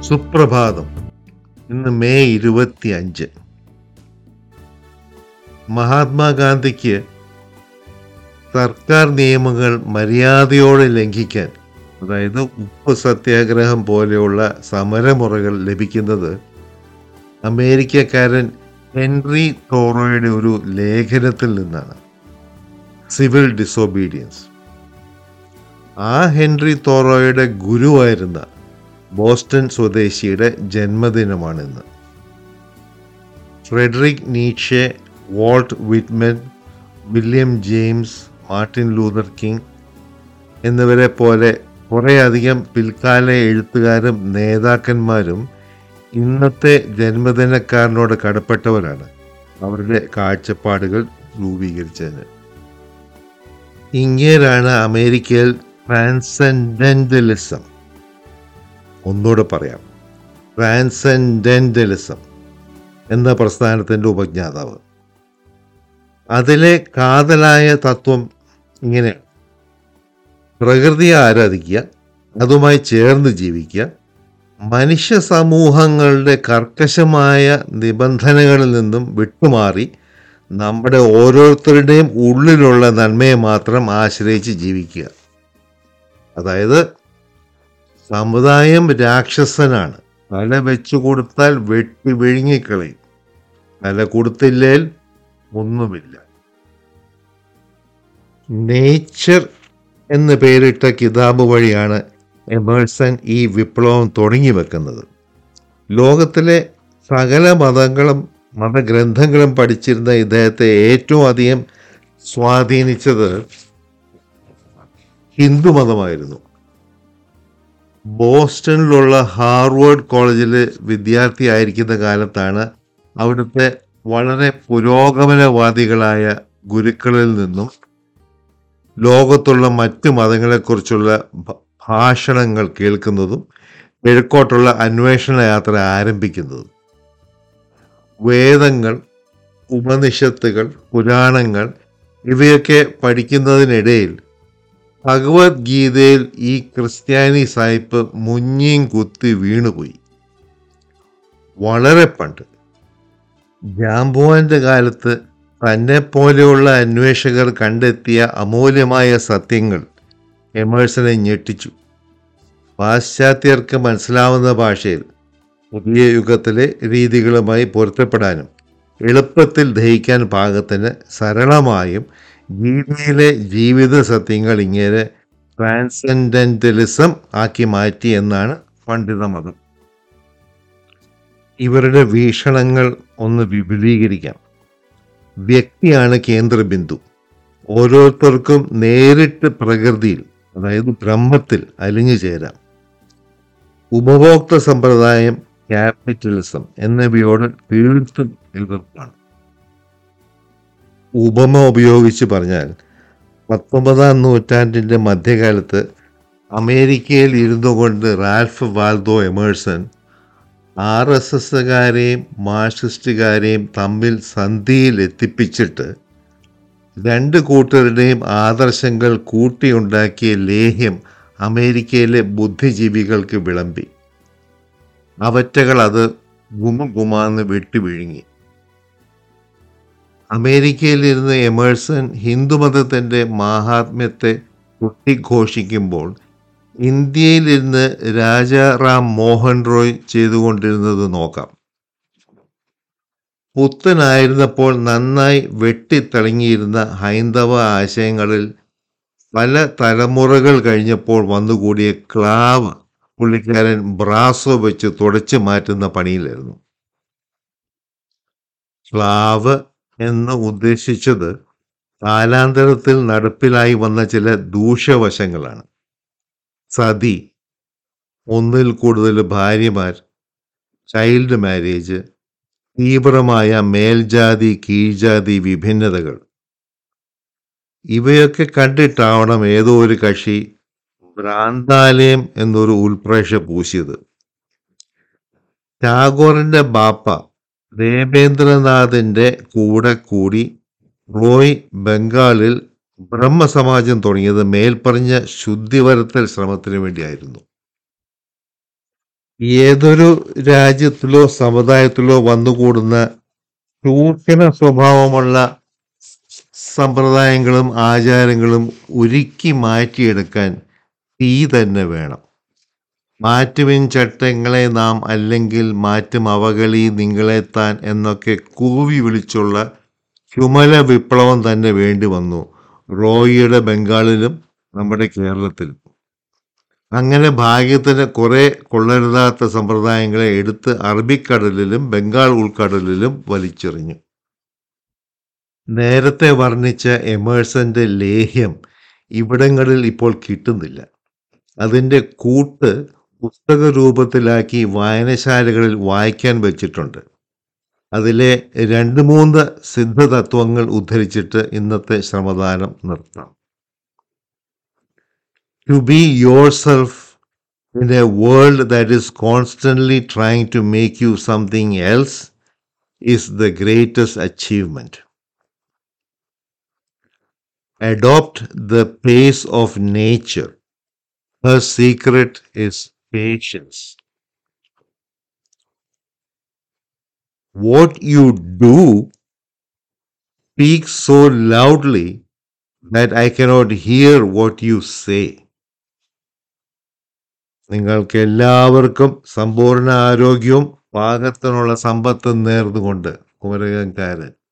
സുപ്രഭാതം ഇന്ന് മെയ് ഇരുപത്തി അഞ്ച് മഹാത്മാഗാന്ധിക്ക് സർക്കാർ നിയമങ്ങൾ മര്യാദയോടെ ലംഘിക്കാൻ അതായത് ഉപ്പ് സത്യാഗ്രഹം പോലെയുള്ള സമരമുറകൾ ലഭിക്കുന്നത് അമേരിക്കക്കാരൻ ഹെൻറി തോറോയുടെ ഒരു ലേഖനത്തിൽ നിന്നാണ് സിവിൽ ഡിസോബീഡിയൻസ് ആ ഹെൻറി തോറോയുടെ ഗുരുവായിരുന്ന ബോസ്റ്റൺ സ്വദേശിയുടെ ജന്മദിനമാണിന്ന് Frederick Nietzsche Walt Whitman William James Martin Luther King എന്നിവരെ പോലെ കുറേയധികം പിൽക്കാല എഴുത്തുകാരും നേതാക്കന്മാരും ഇന്നത്തെ ജന്മദിനക്കാരനോട് കടപ്പെട്ടവരാണ് അവരുടെ കാഴ്ചപ്പാടുകൾ രൂപീകരിച്ചതിന് ഇങ്ങേരാണ് അമേരിക്കയിൽ ട്രാൻസെൻഡൻ്റലിസം ഒന്നുകൂടെ പറയാം ട്രാൻസെൻഡൻ്റലിസം എന്ന പ്രസ്ഥാനത്തിൻ്റെ ഉപജ്ഞാതാവ് അതിലെ കാതലായ തത്വം ഇങ്ങനെയാണ് പ്രകൃതിയെ ആരാധിക്കുക അതുമായി ചേർന്ന് ജീവിക്കുക മനുഷ്യ സമൂഹങ്ങളുടെ കർക്കശമായ നിബന്ധനകളിൽ നിന്നും വിട്ടുമാറി നമ്മുടെ ഓരോരുത്തരുടെയും ഉള്ളിലുള്ള നന്മയെ മാത്രം ആശ്രയിച്ച് ജീവിക്കുക അതായത് സമുദായം രാക്ഷസനാണ് തല വെച്ചു കൊടുത്താൽ വെട്ടി വിഴുങ്ങിക്കളയും തല കൊടുത്തില്ലേൽ ഒന്നുമില്ല നേച്ചർ എന്ന് പേരിട്ട കിതാബ് വഴിയാണ് എമേഴ്സൺ ഈ വിപ്ലവം തുടങ്ങി വെക്കുന്നത് ലോകത്തിലെ സകല മതങ്ങളും മതഗ്രന്ഥങ്ങളും പഠിച്ചിരുന്ന ഇദ്ദേഹത്തെ ഏറ്റവും അധികം സ്വാധീനിച്ചത് ഹിന്ദുമതമായിരുന്നു ബോസ്റ്റണിലുള്ള ഹാർവേഡ് കോളേജിൽ വിദ്യാർത്ഥിയായിരിക്കുന്ന കാലത്താണ് അവിടുത്തെ വളരെ പുരോഗമനവാദികളായ ഗുരുക്കളിൽ നിന്നും ലോകത്തുള്ള മറ്റ് മതങ്ങളെക്കുറിച്ചുള്ള ഭ- ഭാഷണങ്ങൾ കേൾക്കുന്നതും കിഴക്കോട്ടുള്ള അന്വേഷണ യാത്ര ആരംഭിക്കുന്നതും വേദങ്ങൾ ഉപനിഷത്തുകൾ പുരാണങ്ങൾ ഇവയൊക്കെ പഠിക്കുന്നതിനിടയിൽ ഭഗവത്ഗീതയിൽ ഈ ക്രിസ്ത്യാനി സായിപ്പ് മുഞ്ഞിയും കുത്തി വീണുപോയി വളരെ പണ്ട് ജാമ്പുവാന്റെ കാലത്ത് തന്നെ പോലെയുള്ള അന്വേഷകർ കണ്ടെത്തിയ അമൂല്യമായ സത്യങ്ങൾ എമേഴ്സനെ ഞെട്ടിച്ചു പാശ്ചാത്യർക്ക് മനസ്സിലാവുന്ന ഭാഷയിൽ പുതിയ യുഗത്തിലെ രീതികളുമായി പൊരുത്തപ്പെടാനും എളുപ്പത്തിൽ ദഹിക്കാൻ പാകത്തിന് സരളമായും ഗീതയിലെ ജീവിത സത്യങ്ങൾ ഇങ്ങനെ ട്രാൻസെൻഡന്റലിസം ആക്കി മാറ്റി എന്നാണ് പണ്ഡിത മതം ഇവരുടെ വീക്ഷണങ്ങൾ ഒന്ന് വിപുലീകരിക്കാം വ്യക്തിയാണ് കേന്ദ്രബിന്ദു ഓരോരുത്തർക്കും നേരിട്ട് പ്രകൃതിയിൽ അതായത് ബ്രഹ്മത്തിൽ അലിഞ്ഞു ചേരാം ഉപഭോക്തൃ സമ്പ്രദായം ക്യാപിറ്റലിസം എന്നിവയോട് തീർത്തും എതിർപ്പാണ് ഉപമ ഉപയോഗിച്ച് പറഞ്ഞാൽ പത്തൊമ്പതാം നൂറ്റാണ്ടിൻ്റെ മധ്യകാലത്ത് അമേരിക്കയിൽ ഇരുന്നു കൊണ്ട് Ralph Waldo Emerson R S എസ്സുകാരെയും മാർക്സിസ്റ്റുകാരെയും തമ്മിൽ സന്ധിയിൽ എത്തിപ്പിച്ചിട്ട് രണ്ട് കൂട്ടരുടെയും ആദർശങ്ങൾ കൂട്ടിയുണ്ടാക്കിയ ലേഹ്യം അമേരിക്കയിലെ ബുദ്ധിജീവികൾക്ക് വിളമ്പി അവറ്റകൾ അത് ഗുമഗുമാന്ന് വെട്ടിവിഴുങ്ങി അമേരിക്കയിലിരുന്ന് എമേഴ്സൺ ഹിന്ദുമതത്തിൻ്റെ മാഹാത്മ്യത്തെ കുട്ടിഘോഷിക്കുമ്പോൾ ഇന്ത്യയിലിരുന്ന് രാജാറാം മോഹൻ റോയ് ചെയ്തുകൊണ്ടിരുന്നത് നോക്കാം പുത്തനായിരുന്നപ്പോൾ നന്നായി വെട്ടിത്തിളങ്ങിയിരുന്ന ഹൈന്ദവ ആശയങ്ങളിൽ പല തലമുറകൾ കഴിഞ്ഞപ്പോൾ വന്നുകൂടിയ ക്ലാവ് പുള്ളിക്കാരൻ ബ്രാസോ വെച്ച് തുടച്ചു മാറ്റുന്ന പണിയിലായിരുന്നു ക്ലാവ് എന്ന് ഉദ്ദേശിച്ചത് കാലാന്തരത്തിൽ നടപ്പിലായി വന്ന ചില ദൂഷ്യവശങ്ങളാണ് സതി ഒന്നിൽ കൂടുതൽ ഭാര്യമാർ ചൈൽഡ് മാരേജ് തീവ്രമായ മേൽജാതി കീഴ്ജാതി വിഭിന്നതകൾ ഇവയൊക്കെ കണ്ടിട്ടാവണം ഏതോ ഒരു കക്ഷി ഭ്രാന്താലയം എന്നൊരു ഉൽപ്രേക്ഷ പൂശിയത് ടാഗോറിന്റെ ബാപ്പ ദേവേന്ദ്രനാഥിന്റെ കൂടെ കൂടി റോയ് ബംഗാളിൽ ബ്രഹ്മസമാജം തുടങ്ങിയത് മേൽപ്പറഞ്ഞ ശുദ്ധിവരുത്തൽ ശ്രമത്തിന് വേണ്ടിയായിരുന്നു ഏതൊരു രാജ്യത്തിലോ സമുദായത്തിലോ വന്നുകൂടുന്ന ചൂഷണ സ്വഭാവമുള്ള സമ്പ്രദായങ്ങളും ആചാരങ്ങളും ഒരുക്കി മാറ്റിയെടുക്കാൻ തീ തന്നെ വേണം മാറ്റുവിൻ ചട്ടങ്ങളെ നാം അല്ലെങ്കിൽ മാറ്റും അവകളി നിങ്ങളെ താൻ എന്നൊക്കെ കൂവി വിളിച്ചുള്ള ചുമല വിപ്ലവം തന്നെ വേണ്ടി വന്നു റോയിയുടെ ബംഗാളിലും നമ്മുടെ കേരളത്തിലും അങ്ങനെ ഭാഗ്യത്തിന് കുറെ കൊള്ളരുതാത്ത സമ്പ്രദായങ്ങളെ എടുത്ത് അറബിക്കടലിലും ബംഗാൾ ഉൾക്കടലിലും വലിച്ചെറിഞ്ഞു നേരത്തെ വർണ്ണിച്ച എമേഴ്സന്റെ ലേഹ്യം ഇവിടങ്ങളിൽ ഇപ്പോൾ കിട്ടുന്നില്ല അതിൻ്റെ കൂട്ട് പുസ്തക രൂപത്തിലാക്കി വായനശാലകളിൽ വായിക്കാൻ വെച്ചിട്ടുണ്ട് അതിലെ രണ്ട് മൂന്ന് സിദ്ധതത്വങ്ങൾ ഉദ്ധരിച്ചിട്ട് ഇന്നത്തെ ശ്രമദാനം നിർത്താം to be yourself in a world that is constantly trying to make you something else is the greatest achievement adopt the pace of nature. Her secret is patience. What you do speaks so loudly that I cannot hear what you say. നിങ്ങൾക്ക് എല്ലാവർക്കും സമ്പൂർണ്ണ ആരോഗ്യവും പാകത്തിനുള്ള സമ്പത്തും നേർന്നുകൊണ്ട് കുമരകംകാരൻ